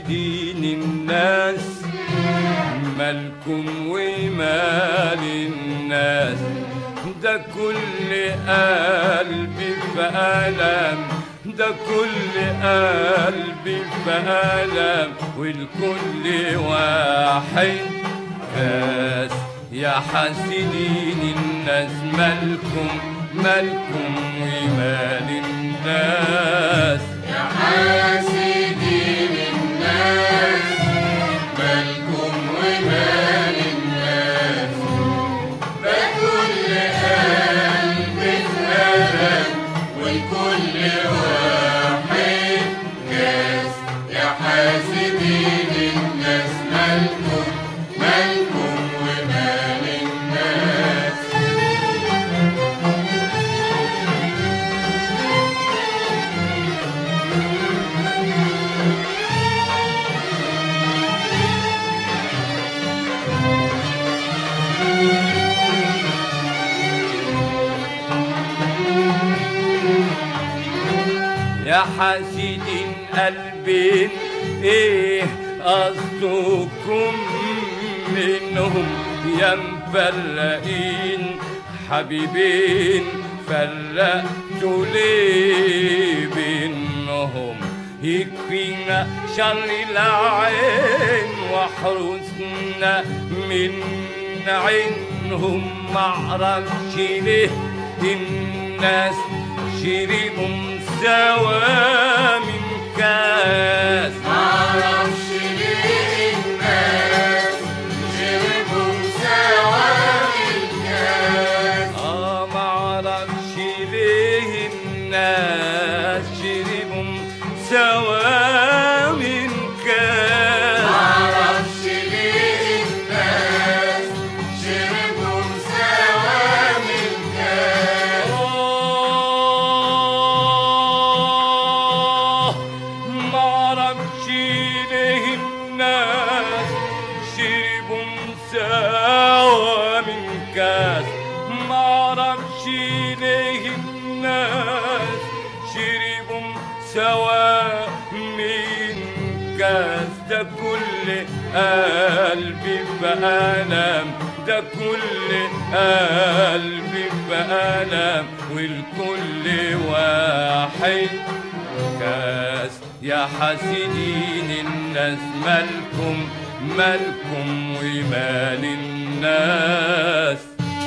حاسدين الناس مالكم ومال الناس ده كل قلبي في ألم ده كل قلبي في ألم والكل واحد كاس يا حاسدين الناس مالكم مالكم ومال الناس يا حاسدين الناس مالكم ومال الناس ده كل قلب في ألم والكل واحد كاس يا حاسدين الناس مالكم مالكم ومال الناس يا حاسدين قلبين ايه قصدكم منهم يا مفرقين حبيبين فرقتوا ليه بينهم يكفينا شر العين واحرسنا من عينهم معرفش ليه الناس شربوا سوا من كاس معرفش ليه الناس شربوا سوا الكاس اه معرفش ليه الناس شربوا سوا من كاس معرفش ليه الناس شربوا سوا من كاس آه، معرفش ليه الناس شربوا سوا من كاس معرفش ليه الناس شربوا سوا من كاس ده كل قلبي بألم ده كل قلبي بألم والكل واحد كاس يا حاسدين الناس مالكم مالكم ومال الناس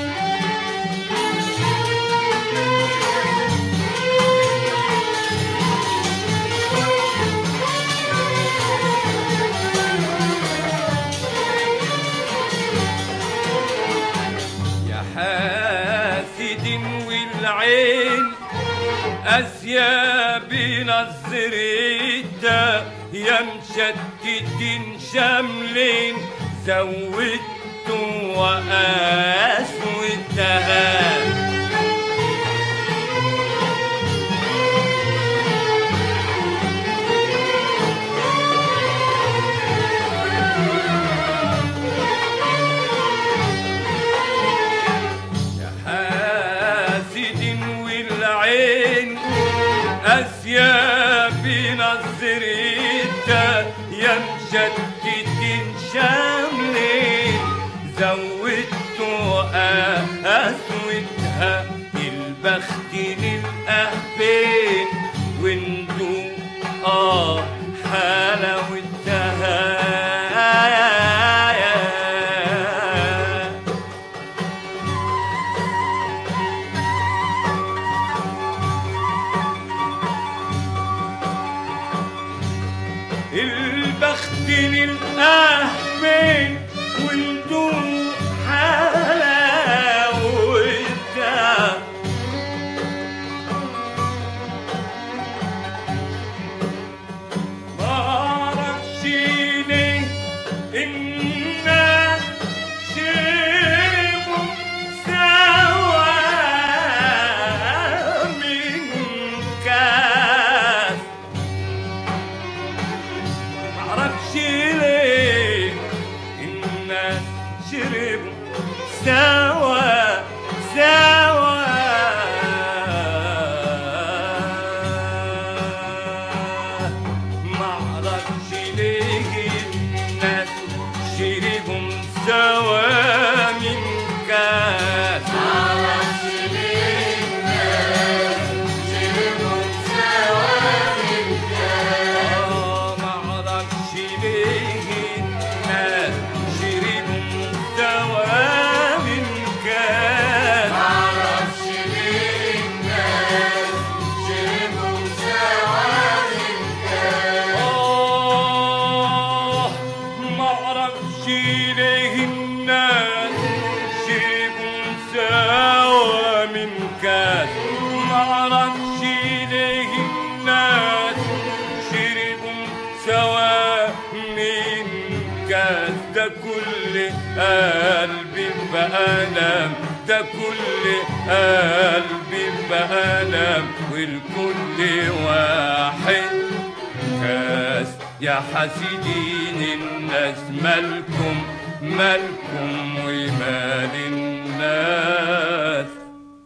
يا حاسد والعين أسياب نظريتا يا مشتتين شاملين زودتوا وقاسوتها يا حاسد والعين أسياب نظريتا يا مشتتين شاملين زودتوا أسودها البخت للأهبين وانتو آه حلاوتها البخت للأهبين والدوم حلاوتها معرفش ليه الناس شربوا سوا من كاس معرفش ليه الناس شربوا سوا سوا معرفش ليه ليه الناس شربوا سوا من كاس معرفش ليه الناس شربوا سواد الكاس آه معرفش ليه الناس شربوا سوا من كاس معرفش ليه الناس شربوا سوا من كاس ده كل قلبي بألم ده كل قلبي بألم والكل واحد كاس يا حسيدين الناس مالكم مالكم ومال الناس